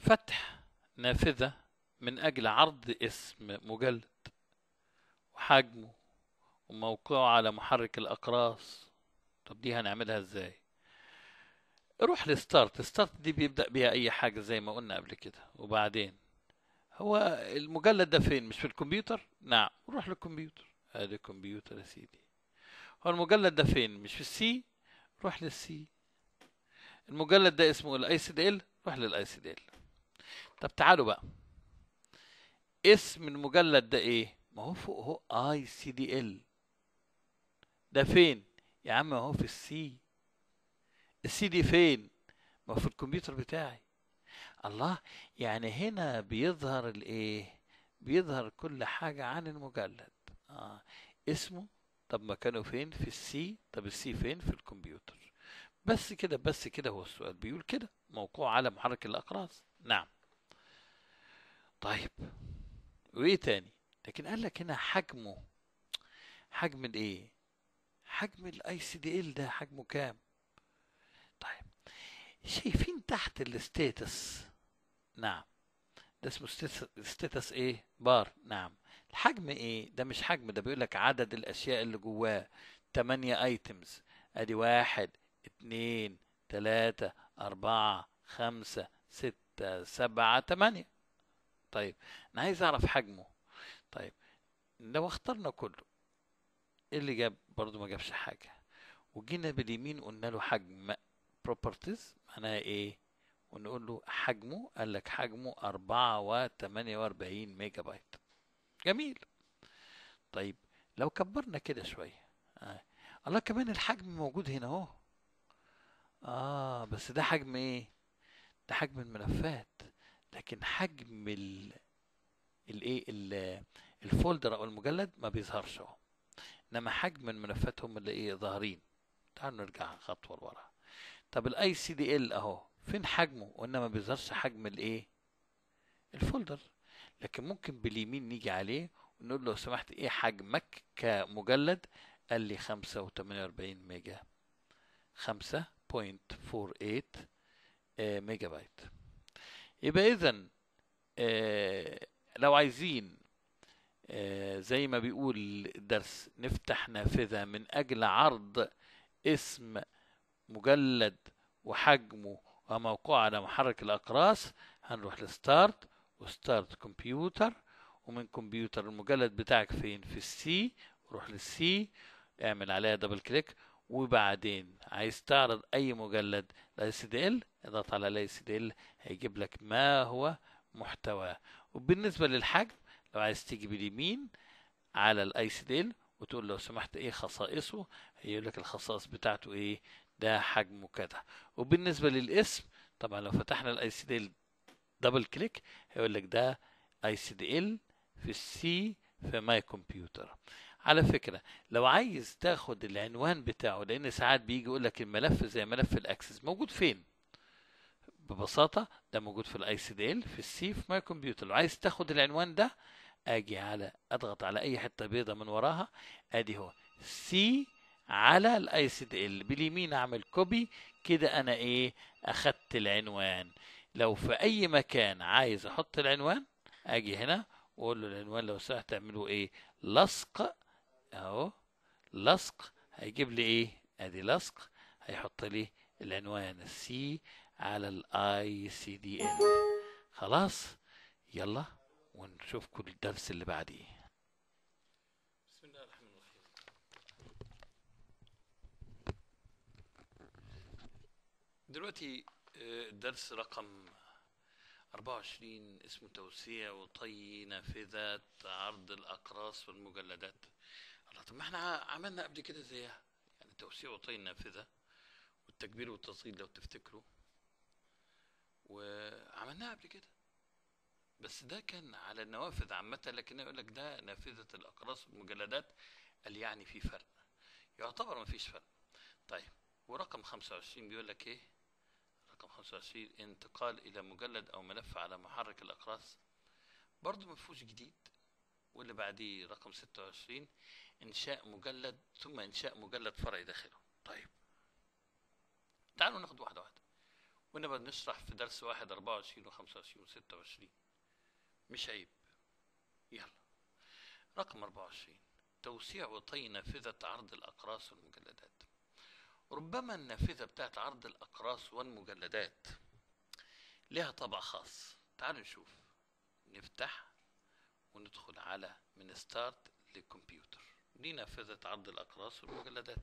فتح نافذة من أجل عرض اسم مجلد وحجمه وموقعه على محرك الأقراص طب دي هنعملها ازاي روح لستارت ستارت دي بيبدأ بيها أي حاجة زي ما قلنا قبل كده وبعدين هو المجلد ده فين مش في الكمبيوتر نعم روح للكمبيوتر ادي الكمبيوتر يا سيدي هو المجلد ده فين مش في السي روح للسي المجلد ده اسمه الاي سي دي ال روح للاي سي دي ال طب تعالوا بقى اسم المجلد ده ايه ما هو فوق اهو اي سي دي ال ده فين يا عم هو في السي السي دي فين ما هو في الكمبيوتر بتاعي الله يعني هنا بيظهر الايه بيظهر كل حاجة عن المجلد آه. اسمه طب مكانه فين في السي طب السي فين في الكمبيوتر بس كده بس كده هو السؤال بيقول كده موقوع على محرك الأقراص نعم طيب وايه تاني لكن قال لك هنا حجمه حجم الايه حجم الاي سي دي ال ده حجمه كام طيب شايفين تحت الستاتس نعم ده اسمه ستاتس ايه بار نعم الحجم ايه ده مش حجم ده بيقول لك عدد الاشياء اللي جواه 8 ايتمز ادي واحد اتنين تلاتة اربعة خمسة ستة سبعة تمانية طيب انا عايز اعرف حجمه طيب لو اخترنا كله ايه اللي جاب برضو ما جابش حاجة وجينا باليمين قلنا له حجم properties معناها ايه ونقول له حجمه قال لك حجمه أربعة وتمانية وأربعين ميجا بايت جميل طيب لو كبرنا كده شوية آه. الله كمان الحجم موجود هنا اهو اه بس ده حجم ايه ده حجم الملفات لكن حجم ال الايه ال- الفولدر او المجلد ما بيظهرش اهو انما حجم الملفات هم اللي ايه ظاهرين تعالوا نرجع خطوه لورا طب الاي سي دي ال اهو فين حجمه وانما ما بيظهرش حجم الايه الفولدر لكن ممكن باليمين نيجي عليه ونقول له لو سمحت ايه حجمك كمجلد قال لي 45 ميجا 5.48 آه، ميجا بايت يبقى اذا لو عايزين آه، زي ما بيقول الدرس نفتح نافذة من أجل عرض اسم مجلد وحجمه وموقعه على محرك الأقراص هنروح لستارت وستارت كمبيوتر ومن كمبيوتر المجلد بتاعك فين في السي روح للسي اعمل عليها دبل كليك وبعدين عايز تعرض اي مجلد لا سي دي ال اضغط على لا سي دي ال هيجيب لك ما هو محتواه وبالنسبه للحجم لو عايز تيجي باليمين على الاي سي دي ال وتقول لو سمحت ايه خصائصه هيقول لك الخصائص بتاعته ايه ده حجمه كذا وبالنسبه للاسم طبعا لو فتحنا الاي سي دي ال دبل كليك هيقول لك ده اي سي دي ال في السي في ماي كمبيوتر على فكرة لو عايز تاخد العنوان بتاعه لان ساعات بيجي يقول لك الملف زي ملف الاكسس موجود فين ببساطة ده موجود في الاي سي دي ال في السي في ماي كمبيوتر لو عايز تاخد العنوان ده اجي على اضغط على اي حتة بيضة من وراها ادي هو سي على الاي سي دي ال باليمين اعمل كوبي كده انا ايه اخدت العنوان لو في اي مكان عايز احط العنوان اجي هنا واقول له العنوان لو سمحت تعملوا ايه لصق اهو لصق هيجيب لي ايه ادي لصق هيحط لي العنوان السي على الاي سي دي ال خلاص يلا ونشوف كل الدرس اللي بعديه بسم الله الرحمن الرحيم دلوقتي آه، درس رقم 24 اسمه توسيع وطي نافذة عرض الأقراص والمجلدات الله طب ما احنا ع- عملنا قبل كده زيها يعني توسيع وطي النافذة والتكبير والتصغير لو تفتكروا وعملناها قبل كده بس ده كان على النوافذ عامة لكن يقول لك ده نافذة الأقراص والمجلدات قال يعني في فرق يعتبر ما فيش فرق طيب ورقم 25 بيقول لك ايه رقم 25 انتقال الى مجلد او ملف على محرك الاقراص برضه ما فيهوش جديد واللي بعديه رقم 26 انشاء مجلد ثم انشاء مجلد فرعي داخله طيب تعالوا ناخد واحده واحده ونبقى نشرح في درس واحد 24 و25 و26 مش عيب يلا رقم 24 توسيع وطي نافذة عرض الأقراص والمجلدات ربما النافذة بتاعت عرض الأقراص والمجلدات لها طبع خاص تعالوا نشوف نفتح وندخل على من ستارت للكمبيوتر دي نافذة عرض الأقراص والمجلدات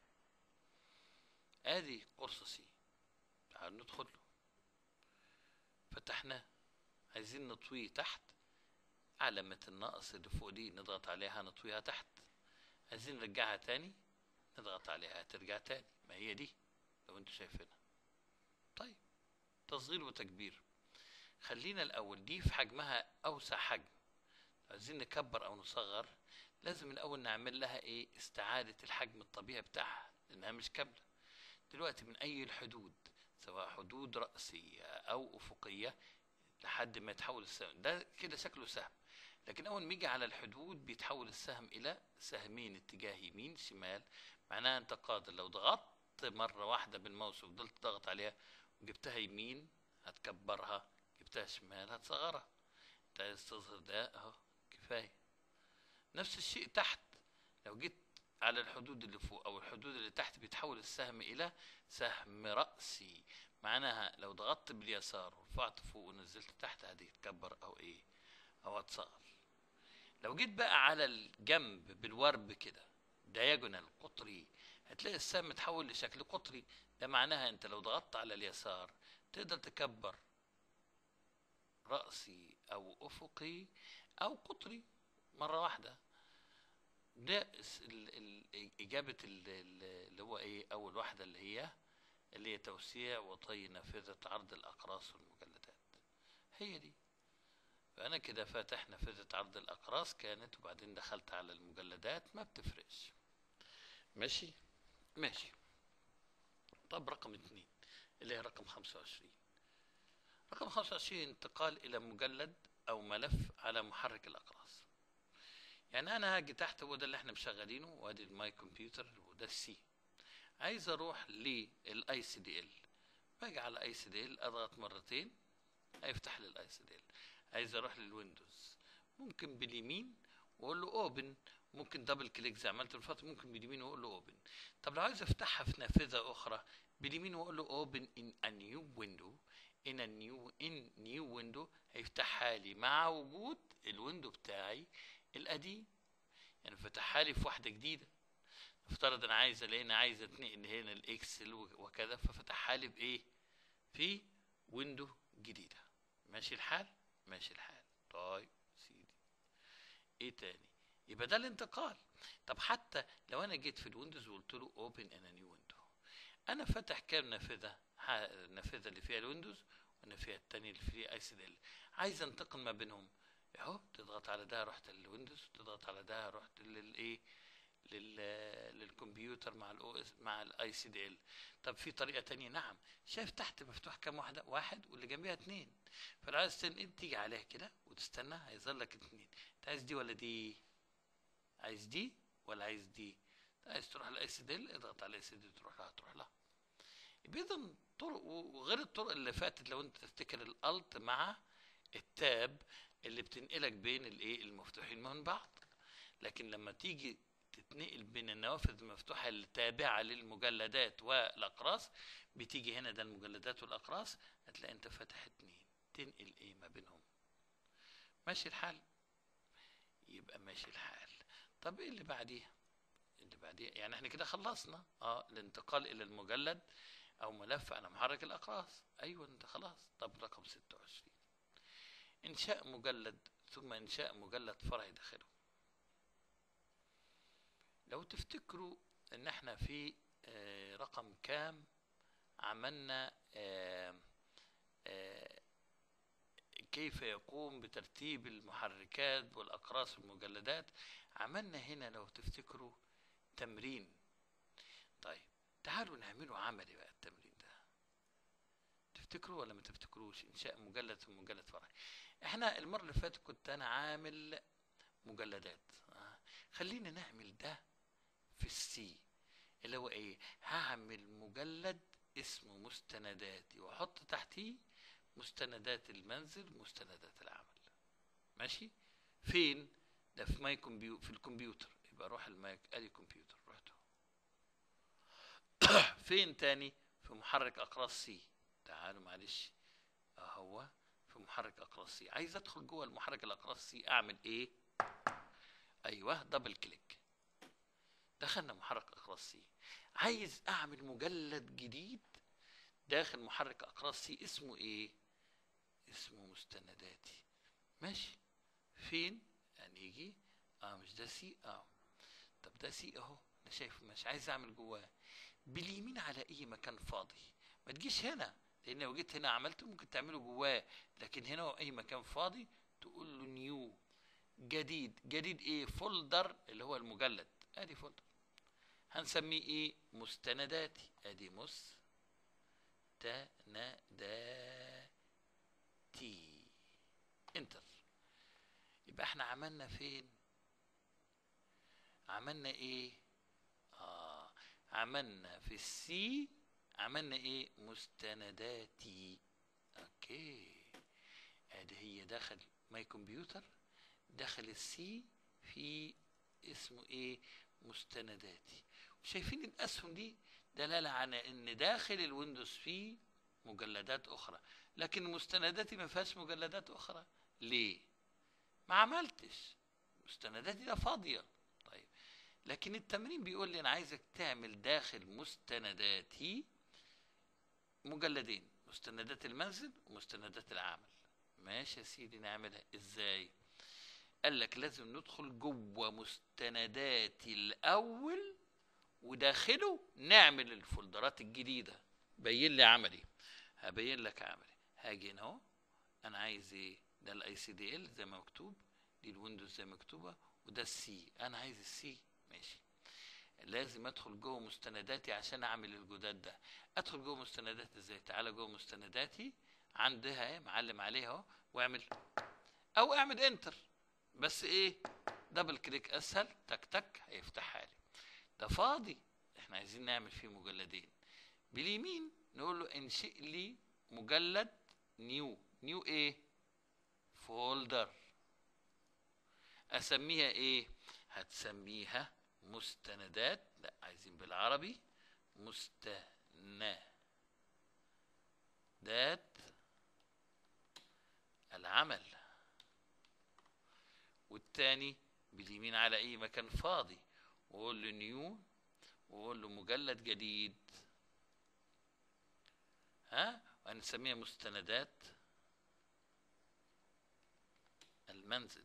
ادي قرص سي تعالوا ندخل له فتحناه عايزين نطويه تحت علامة النقص اللي فوق دي نضغط عليها نطويها تحت عايزين نرجعها تاني نضغط عليها ترجع تاني ما هي دي لو انتوا شايفينها طيب تصغير وتكبير خلينا الاول دي في حجمها اوسع حجم عايزين نكبر او نصغر لازم الاول نعمل لها ايه استعادة الحجم الطبيعي بتاعها لانها مش كاملة دلوقتي من اي الحدود سواء حدود رأسية او افقية لحد ما يتحول السهم ده كده شكله سهم لكن اول ما يجي على الحدود بيتحول السهم الى سهمين اتجاه يمين شمال معناها انت قادر لو ضغطت مره واحده بالماوس وفضلت ضغط عليها وجبتها يمين هتكبرها جبتها شمال هتصغرها انت عايز تظهر ده اهو كفايه نفس الشيء تحت لو جيت على الحدود اللي فوق او الحدود اللي تحت بيتحول السهم الى سهم رأسي معناها لو ضغطت باليسار ورفعت فوق ونزلت تحت هتتكبر او ايه او هتصغر لو جيت بقى على الجنب بالورب كده دايجونال قطري هتلاقي السهم متحول لشكل قطري ده معناها انت لو ضغطت على اليسار تقدر تكبر رأسي او افقي او قطري مرة واحدة ده الس- ال- ال- إجابة ال- ال- اللي هو إيه أول واحدة اللي هي اللي هي توسيع وطي نافذة عرض الأقراص والمجلدات هي دي فأنا كده فاتح نافذة عرض الأقراص كانت وبعدين دخلت على المجلدات ما بتفرقش ماشي ماشي طب رقم اتنين اللي هي رقم خمسة وعشرين رقم خمسة وعشرين انتقال إلى مجلد أو ملف على محرك الأقراص يعني انا هاجي تحت هو ده اللي احنا مشغلينه وادي الماي كمبيوتر وده السي عايز اروح للاي سي دي ال باجي على اي سي دي ال اضغط مرتين هيفتح لي الاي سي دي ال عايز اروح للويندوز ممكن باليمين واقول له اوبن ممكن دبل كليك زي عملت من فتره ممكن باليمين واقول له اوبن طب لو عايز افتحها في نافذه اخرى باليمين واقول له اوبن ان ا نيو ويندو ان نيو ان نيو ويندو هيفتحها لي مع وجود الويندو بتاعي القديم يعني فتحها لي في واحده جديده افترض انا عايز لان عايز اتنقل هنا الاكسل وكذا ففتحها لي بايه في ويندو جديده ماشي الحال ماشي الحال طيب سيدي ايه تاني يبقى ده الانتقال طب حتى لو انا جيت في الويندوز وقلت له اوبن ان نيو ويندو انا فاتح كام نافذه ح- النافذه اللي فيها الويندوز والنافذه التانية اللي فيها اي سي دي ال عايز انتقل ما بينهم اهو تضغط على ده رحت للويندوز تضغط على ده رحت للايه لل للكمبيوتر مع الاو اس مع الاي سي دي ال طب في طريقه تانية نعم شايف تحت مفتوح كام واحده واحد واللي جنبيها اتنين فلو عايز تنقل تيجي عليها كده وتستنى هيظهر لك اتنين انت عايز دي ولا دي عايز دي ولا عايز دي عايز تروح الاي سي دي ال اضغط على الاي سي دي تروح لها تروح لها يبقى اذا طرق وغير الطرق اللي فاتت لو انت تفتكر الالت مع التاب اللي بتنقلك بين الايه المفتوحين من بعض لكن لما تيجي تتنقل بين النوافذ المفتوحة التابعة للمجلدات والأقراص بتيجي هنا ده المجلدات والأقراص هتلاقي أنت فاتح اتنين تنقل إيه ما بينهم ماشي الحال يبقى ماشي الحال طب إيه اللي بعديها اللي بعديها يعني احنا كده خلصنا اه الانتقال إلى المجلد أو ملف على محرك الأقراص أيوة أنت خلاص طب رقم 26 إنشاء مجلد ثم إنشاء مجلد فرعي داخله لو تفتكروا إن إحنا في آه، رقم كام عملنا آه، آه، كيف يقوم بترتيب المحركات والأقراص والمجلدات عملنا هنا لو تفتكروا تمرين طيب تعالوا نعمله عملي بقى التمرين ده تفتكروا ولا ما تفتكروش انشاء مجلد ثم مجلد فرعي احنا المره اللي فاتت كنت انا عامل مجلدات آه. خلينا نعمل ده في السي اللي هو ايه هعمل مجلد اسمه مستنداتي واحط تحتيه مستندات المنزل ومستندات العمل ماشي فين ده في ماي كمبيو في الكمبيوتر يبقى اروح المايك ادي كمبيوتر رحته فين تاني في محرك اقراص سي تعالوا معلش اهو في محرك اقراص سي عايز ادخل جوه المحرك الاقراص سي اعمل ايه ايوه دبل كليك دخلنا محرك اقراص سي عايز اعمل مجلد جديد داخل محرك اقراص سي اسمه ايه اسمه مستنداتي ماشي فين يعني يجي اه مش ده سي اه طب ده سي اهو انا شايفه ماشي عايز اعمل جواه باليمين على اي مكان فاضي ما تجيش هنا لان لو جيت هنا عملته ممكن تعمله جواه لكن هنا اي مكان فاضي تقول له نيو جديد جديد ايه فولدر اللي هو المجلد ادي فولدر هنسميه ايه مستنداتي ادي مستنداتي انتر يبقى احنا عملنا فين عملنا ايه اه عملنا في السي عملنا ايه مستنداتي اوكي ادي هي داخل ماي كمبيوتر داخل السي في اسمه ايه مستنداتي شايفين الاسهم دي دلاله على ان داخل الويندوز فيه مجلدات اخرى لكن مستنداتي ما فيهاش مجلدات اخرى ليه ما عملتش مستنداتي ده فاضيه طيب لكن التمرين بيقول لي انا عايزك تعمل داخل مستنداتي مجلدين مستندات المنزل ومستندات العمل ماشي يا سيدي نعملها ازاي قال لك لازم ندخل جوه مستنداتي الاول وداخله نعمل الفولدرات الجديده بين لي عملي هبين لك عملي هاجي هنا اهو انا عايز ايه ده الاي سي دي ال زي ما مكتوب دي الويندوز زي ما مكتوبه وده السي انا عايز السي ماشي لازم ادخل جوه مستنداتي عشان اعمل الجداد ده ادخل جوه مستندات ازاي تعالى جوه مستنداتي عندها ايه معلم عليها اهو واعمل او اعمل انتر بس ايه دبل كليك اسهل تك تك هيفتحها لي ده فاضي احنا عايزين نعمل فيه مجلدين باليمين نقول له انشئ لي مجلد نيو نيو ايه فولدر اسميها ايه هتسميها مستندات لا عايزين بالعربي مستندات العمل والتاني باليمين على اي مكان فاضي واقول له نيو واقول له مجلد جديد ها وهنسميها مستندات المنزل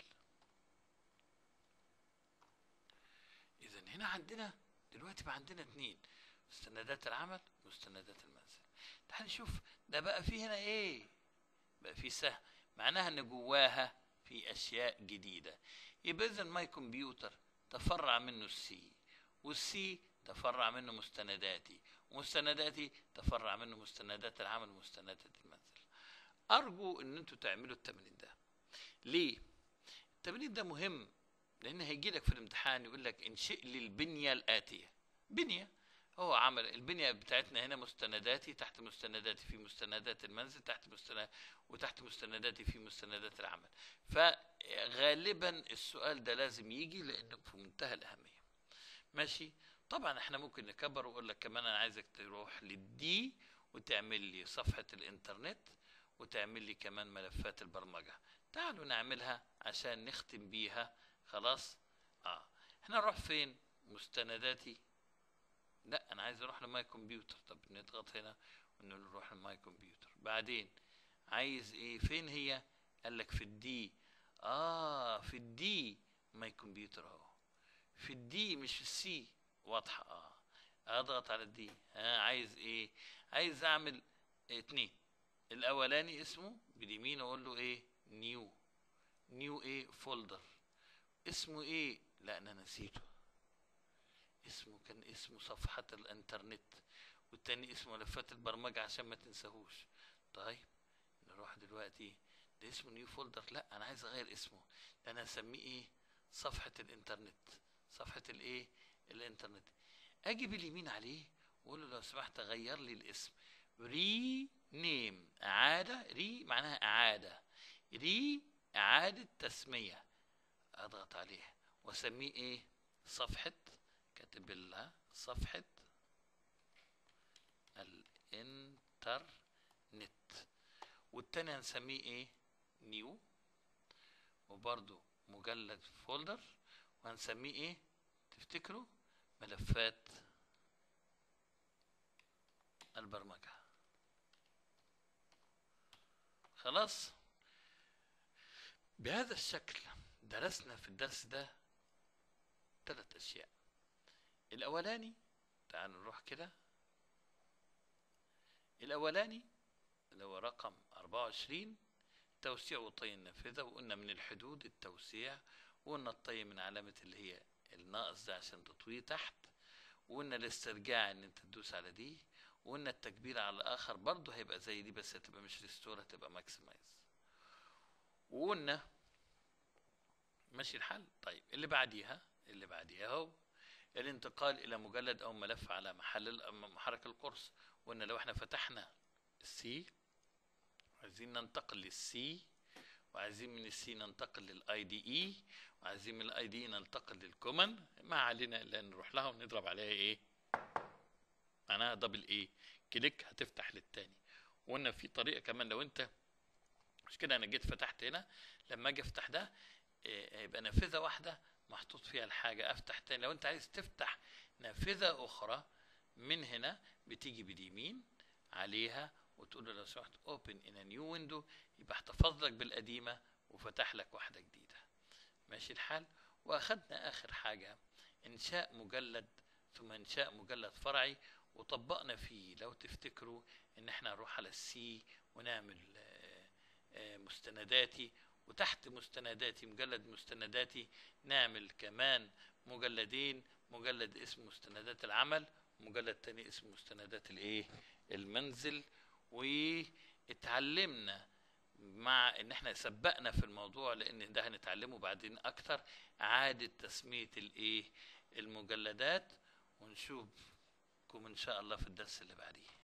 اذا هنا عندنا دلوقتي بقى عندنا اتنين مستندات العمل ومستندات المنزل تعال نشوف ده بقى فيه هنا ايه بقى فيه سهم معناها ان جواها في اشياء جديده يبقى اذا ماي كمبيوتر تفرع منه السي والسي تفرع منه مستنداتي ومستنداتي تفرع منه مستندات العمل ومستندات المنزل ارجو ان انتوا تعملوا التمرين ده ليه التمرين ده مهم لان هيجي لك في الامتحان يقول لك انشئ لي البنيه الاتيه بنيه هو عمل البنيه بتاعتنا هنا مستنداتي تحت مستنداتي في مستندات المنزل تحت مستند وتحت مستنداتي في مستندات العمل فغالبا السؤال ده لازم يجي لانه في منتهى الاهميه ماشي طبعا احنا ممكن نكبر واقول لك كمان انا عايزك تروح للدي وتعمل لي صفحه الانترنت وتعمل لي كمان ملفات البرمجه تعالوا نعملها عشان نختم بيها خلاص اه احنا نروح فين مستنداتي لا انا عايز اروح لماي كمبيوتر طب نضغط هنا ونقول له روح لماي كمبيوتر بعدين عايز ايه فين هي قال لك في الدي اه في الدي ماي كمبيوتر اهو في الدي مش في السي واضحه اه اضغط على الدي ها آه عايز ايه عايز اعمل اتنين الاولاني اسمه باليمين اقول له ايه نيو نيو ايه فولدر اسمه ايه لا انا نسيته اسمه كان اسمه صفحة الانترنت والتاني اسمه ملفات البرمجة عشان ما تنساهوش طيب نروح دلوقتي ده اسمه نيو فولدر لا انا عايز اغير اسمه ده انا اسميه ايه صفحة الانترنت صفحة الايه الانترنت اجي باليمين عليه وقول له لو سمحت غير لي الاسم ري نيم اعاده ري معناها اعاده ري اعاده تسميه اضغط عليها واسميه ايه صفحه كاتب لها صفحه الانترنت والتاني هنسميه ايه نيو وبرضو مجلد فولدر وهنسميه ايه تفتكروا ملفات البرمجة خلاص بهذا الشكل درسنا في الدرس ده ثلاث أشياء الأولاني تعالوا نروح كده الأولاني اللي هو رقم 24 توسيع وطي النافذة وقلنا من الحدود التوسيع وقلنا الطي من علامة اللي هي الناقص ده عشان تطويه تحت وقلنا الاسترجاع ان انت تدوس على دي وقلنا التكبير على الاخر برضه هيبقى زي دي بس هتبقى مش ريستور هتبقى ماكسمايز وقلنا ماشي الحل طيب اللي بعديها اللي بعديها هو الانتقال الى مجلد او ملف على محل محرك القرص وقلنا لو احنا فتحنا السي عايزين ننتقل للسي وعايزين من السي ننتقل للاي دي اي وعايزين من الاي دي ننتقل للكومن ما علينا الا نروح لها ونضرب عليها ايه معناها دبل ايه كليك هتفتح للتاني وقلنا في طريقه كمان لو انت مش كده انا جيت فتحت هنا لما اجي افتح ده هيبقى إيه نافذه واحده محطوط فيها الحاجه افتح تاني لو انت عايز تفتح نافذه اخرى من هنا بتيجي باليمين عليها وتقول له لو سمحت اوبن ان نيو ويندو يبقى احتفظ لك بالقديمه وفتح لك واحده جديده ماشي الحال واخدنا اخر حاجه انشاء مجلد ثم انشاء مجلد فرعي وطبقنا فيه لو تفتكروا ان احنا نروح على السي ونعمل مستنداتي وتحت مستنداتي مجلد مستنداتي نعمل كمان مجلدين مجلد اسمه مستندات العمل ومجلد تاني اسمه مستندات الايه المنزل واتعلمنا مع ان احنا سبقنا في الموضوع لان ده هنتعلمه بعدين اكتر اعادة تسمية الايه المجلدات ونشوفكم ان شاء الله في الدرس اللي بعديه